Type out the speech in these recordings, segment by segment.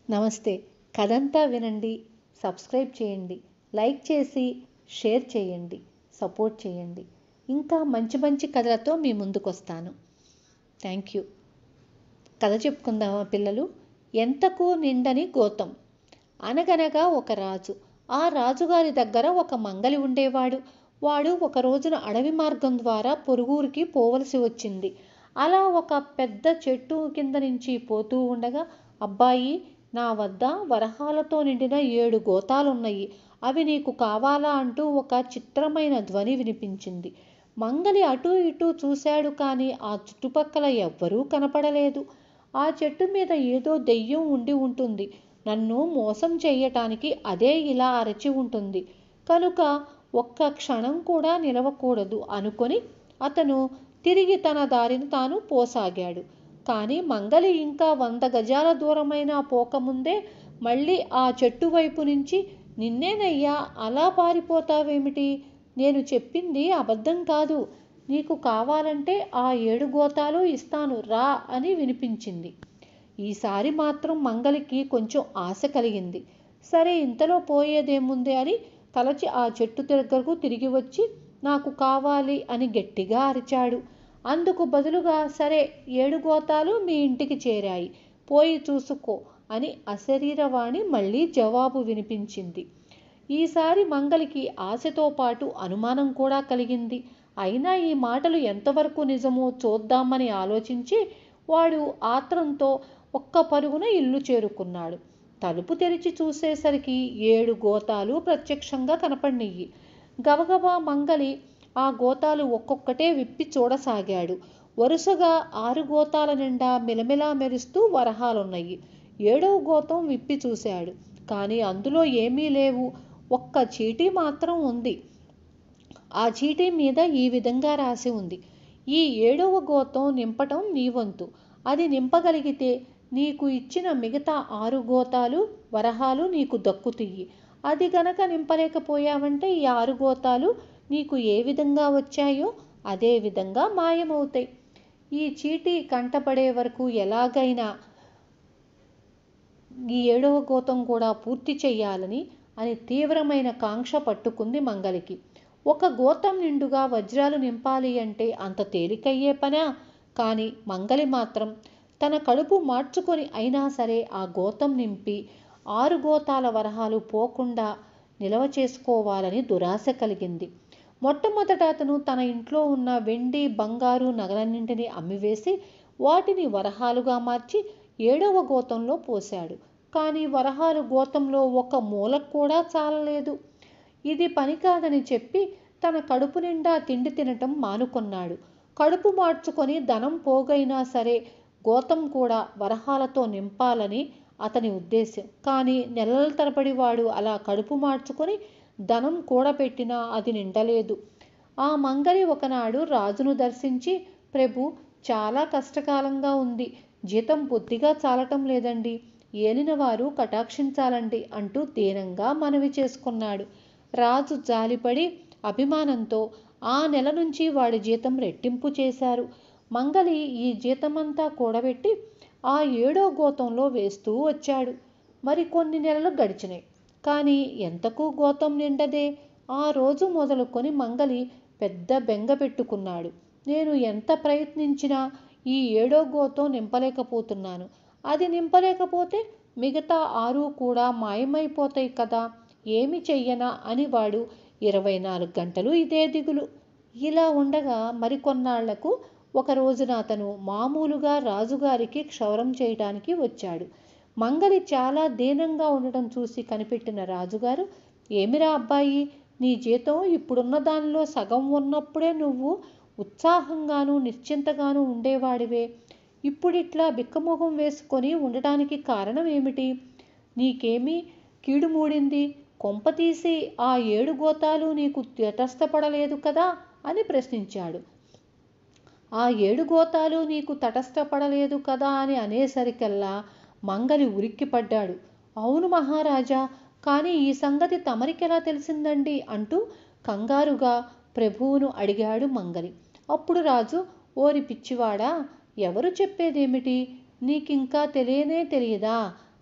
నమస్తే కథంతా వినండి సబ్స్క్రైబ్ చేయండి లైక్ చేసి షేర్ చేయండి సపోర్ట్ చేయండి ఇంకా మంచి మంచి కథలతో మీ ముందుకు వస్తాను థ్యాంక్ యూ కథ చెప్పుకుందామా పిల్లలు ఎంతకు నిండని గోతం అనగనగా ఒక రాజు ఆ రాజుగారి దగ్గర ఒక మంగలి ఉండేవాడు వాడు ఒక రోజున అడవి మార్గం ద్వారా పొరుగురికి పోవలసి వచ్చింది అలా ఒక పెద్ద చెట్టు కింద నుంచి పోతూ ఉండగా అబ్బాయి నా వద్ద వరహాలతో నిండిన ఏడు గోతాలున్నాయి అవి నీకు కావాలా అంటూ ఒక చిత్రమైన ధ్వని వినిపించింది మంగలి అటూ ఇటూ చూశాడు కానీ ఆ చుట్టుపక్కల ఎవ్వరూ కనపడలేదు ఆ చెట్టు మీద ఏదో దెయ్యం ఉండి ఉంటుంది నన్ను మోసం చేయటానికి అదే ఇలా అరచి ఉంటుంది కనుక ఒక్క క్షణం కూడా నిలవకూడదు అనుకొని అతను తిరిగి తన దారిని తాను పోసాగాడు కానీ మంగలి ఇంకా వంద గజాల దూరమైన పోకముందే మళ్ళీ ఆ చెట్టు వైపు నుంచి నిన్నేనయ్యా అలా పారిపోతావేమిటి నేను చెప్పింది అబద్ధం కాదు నీకు కావాలంటే ఆ ఏడు గోతాలు ఇస్తాను రా అని వినిపించింది ఈసారి మాత్రం మంగలికి కొంచెం ఆశ కలిగింది సరే ఇంతలో పోయేదేముంది అని తలచి ఆ చెట్టు దగ్గరకు తిరిగి వచ్చి నాకు కావాలి అని గట్టిగా అరిచాడు అందుకు బదులుగా సరే ఏడు గోతాలు మీ ఇంటికి చేరాయి పోయి చూసుకో అని అశరీరవాణి మళ్ళీ జవాబు వినిపించింది ఈసారి మంగలికి ఆశతో పాటు అనుమానం కూడా కలిగింది అయినా ఈ మాటలు ఎంతవరకు నిజమో చూద్దామని ఆలోచించి వాడు ఆత్రంతో ఒక్క పరుగున ఇల్లు చేరుకున్నాడు తలుపు తెరిచి చూసేసరికి ఏడు గోతాలు ప్రత్యక్షంగా కనపడినయ్యి గబగబా మంగలి ఆ గోతాలు ఒక్కొక్కటే విప్పి చూడసాగాడు వరుసగా ఆరు గోతాల నిండా మిలమిలా మెరుస్తూ వరహాలున్నాయి ఏడవ గోతం విప్పి చూశాడు కానీ అందులో ఏమీ లేవు ఒక్క చీటీ మాత్రం ఉంది ఆ చీటీ మీద ఈ విధంగా రాసి ఉంది ఈ ఏడవ గోతం నింపటం నీ వంతు అది నింపగలిగితే నీకు ఇచ్చిన మిగతా ఆరు గోతాలు వరహాలు నీకు దక్కుతాయి అది గనక నింపలేకపోయావంటే ఈ ఆరు గోతాలు నీకు ఏ విధంగా వచ్చాయో అదే విధంగా మాయమవుతాయి ఈ చీటీ కంటపడే వరకు ఎలాగైనా ఈ ఏడవ గోతం కూడా పూర్తి చెయ్యాలని అని తీవ్రమైన కాంక్ష పట్టుకుంది మంగలికి ఒక గోతం నిండుగా వజ్రాలు నింపాలి అంటే అంత తేలికయ్యే పనా కానీ మంగలి మాత్రం తన కడుపు మార్చుకొని అయినా సరే ఆ గోతం నింపి ఆరు గోతాల వరహాలు పోకుండా నిలవ చేసుకోవాలని దురాశ కలిగింది మొట్టమొదట అతను తన ఇంట్లో ఉన్న వెండి బంగారు నగలన్నింటినీ అమ్మివేసి వాటిని వరహాలుగా మార్చి ఏడవ గోతంలో పోశాడు కానీ వరహాలు గోతంలో ఒక మూలకు కూడా చాలలేదు ఇది పని కాదని చెప్పి తన కడుపు నిండా తిండి తినటం మానుకున్నాడు కడుపు మార్చుకొని ధనం పోగైనా సరే గోతం కూడా వరహాలతో నింపాలని అతని ఉద్దేశం కానీ నెలల తరబడి వాడు అలా కడుపు మార్చుకొని ధనం కూడబెట్టినా అది నిండలేదు ఆ మంగలి ఒకనాడు రాజును దర్శించి ప్రభు చాలా కష్టకాలంగా ఉంది జీతం బొత్తిగా చాలటం లేదండి ఏలినవారు కటాక్షించాలండి అంటూ దీనంగా మనవి చేసుకున్నాడు రాజు జాలిపడి అభిమానంతో ఆ నెల నుంచి వాడి జీతం రెట్టింపు చేశారు మంగలి ఈ జీతమంతా కూడబెట్టి ఆ ఏడో గోతంలో వేస్తూ వచ్చాడు మరి కొన్ని నెలలు గడిచినాయి కానీ ఎంతకు గోతం నిండదే ఆ రోజు మొదలుకొని మంగలి పెద్ద బెంగ పెట్టుకున్నాడు నేను ఎంత ప్రయత్నించినా ఈ ఏడో గోతం నింపలేకపోతున్నాను అది నింపలేకపోతే మిగతా ఆరు కూడా మాయమైపోతాయి కదా ఏమి చెయ్యనా అని వాడు ఇరవై నాలుగు గంటలు ఇదే దిగులు ఇలా ఉండగా మరికొన్నాళ్లకు ఒక రోజున అతను మామూలుగా రాజుగారికి క్షౌరం చేయడానికి వచ్చాడు మంగలి చాలా దీనంగా ఉండటం చూసి కనిపెట్టిన రాజుగారు ఏమిరా అబ్బాయి నీ జీతం ఇప్పుడున్న దానిలో సగం ఉన్నప్పుడే నువ్వు ఉత్సాహంగాను నిశ్చింతగాను ఉండేవాడివే ఇప్పుడిట్లా బిక్కమొహం వేసుకొని ఉండటానికి కారణం ఏమిటి నీకేమీ కీడు మూడింది కొంపతీసి ఆ ఏడు గోతాలు నీకు తటస్థపడలేదు కదా అని ప్రశ్నించాడు ఆ ఏడు గోతాలు నీకు తటస్థపడలేదు కదా అని అనేసరికల్లా మంగలి ఉరిక్కిపడ్డాడు అవును మహారాజా కానీ ఈ సంగతి తమరికెలా తెలిసిందండి అంటూ కంగారుగా ప్రభువును అడిగాడు మంగలి అప్పుడు రాజు ఓరి పిచ్చివాడా ఎవరు చెప్పేదేమిటి నీకింకా తెలియనే తెలియదా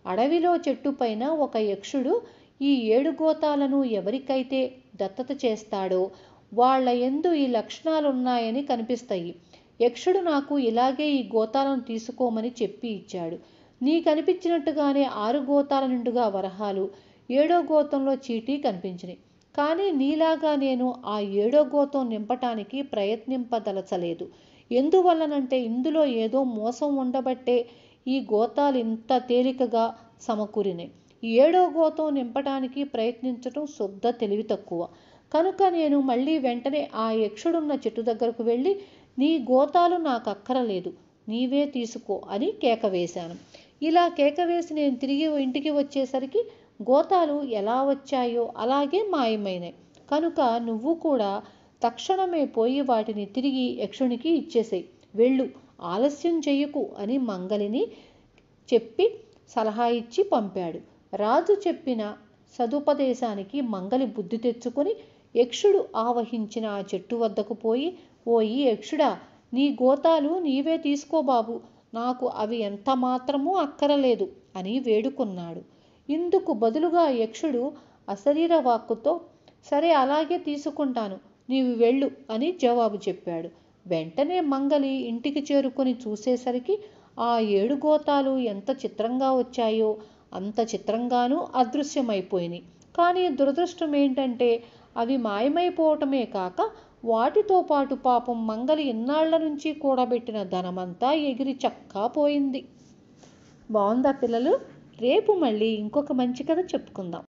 అడవిలో చెట్టు పైన ఒక యక్షుడు ఈ ఏడు గోతాలను ఎవరికైతే దత్తత చేస్తాడో వాళ్ళ ఎందు ఈ లక్షణాలున్నాయని కనిపిస్తాయి యక్షుడు నాకు ఇలాగే ఈ గోతాలను తీసుకోమని చెప్పి ఇచ్చాడు నీ కనిపించినట్టుగానే ఆరు గోతాల నిండుగా వరహాలు ఏడో గోతంలో చీటీ కనిపించినాయి కానీ నీలాగా నేను ఆ ఏడో గోతం నింపటానికి ప్రయత్నింపదలచలేదు ఎందువల్లనంటే ఇందులో ఏదో మోసం ఉండబట్టే ఈ గోతాలు ఇంత తేలికగా సమకూరినాయి ఏడో గోతం నింపటానికి ప్రయత్నించటం శుద్ధ తెలివి తక్కువ కనుక నేను మళ్ళీ వెంటనే ఆ యక్షుడున్న చెట్టు దగ్గరకు వెళ్ళి నీ గోతాలు నాకు అక్కరలేదు నీవే తీసుకో అని కేక వేశాను ఇలా కేక వేసి నేను తిరిగి ఇంటికి వచ్చేసరికి గోతాలు ఎలా వచ్చాయో అలాగే మాయమైనాయి కనుక నువ్వు కూడా తక్షణమే పోయి వాటిని తిరిగి యక్షునికి ఇచ్చేసేయి వెళ్ళు ఆలస్యం చెయ్యకు అని మంగలిని చెప్పి సలహా ఇచ్చి పంపాడు రాజు చెప్పిన సదుపదేశానికి మంగలి బుద్ధి తెచ్చుకొని యక్షుడు ఆవహించిన ఆ చెట్టు వద్దకు పోయి ఓయి యక్షుడా నీ గోతాలు నీవే తీసుకో బాబు నాకు అవి ఎంత మాత్రమూ అక్కరలేదు అని వేడుకున్నాడు ఇందుకు బదులుగా యక్షుడు అశరీర వాక్కుతో సరే అలాగే తీసుకుంటాను నీవు వెళ్ళు అని జవాబు చెప్పాడు వెంటనే మంగలి ఇంటికి చేరుకొని చూసేసరికి ఆ ఏడు గోతాలు ఎంత చిత్రంగా వచ్చాయో అంత చిత్రంగానూ అదృశ్యమైపోయినాయి కానీ దురదృష్టం ఏంటంటే అవి మాయమైపోవటమే కాక వాటితో పాటు పాపం మంగలి ఇన్నాళ్ల నుంచి కూడబెట్టిన ధనమంతా ఎగిరి చక్కా పోయింది బాగుందా పిల్లలు రేపు మళ్ళీ ఇంకొక మంచి కథ చెప్పుకుందాం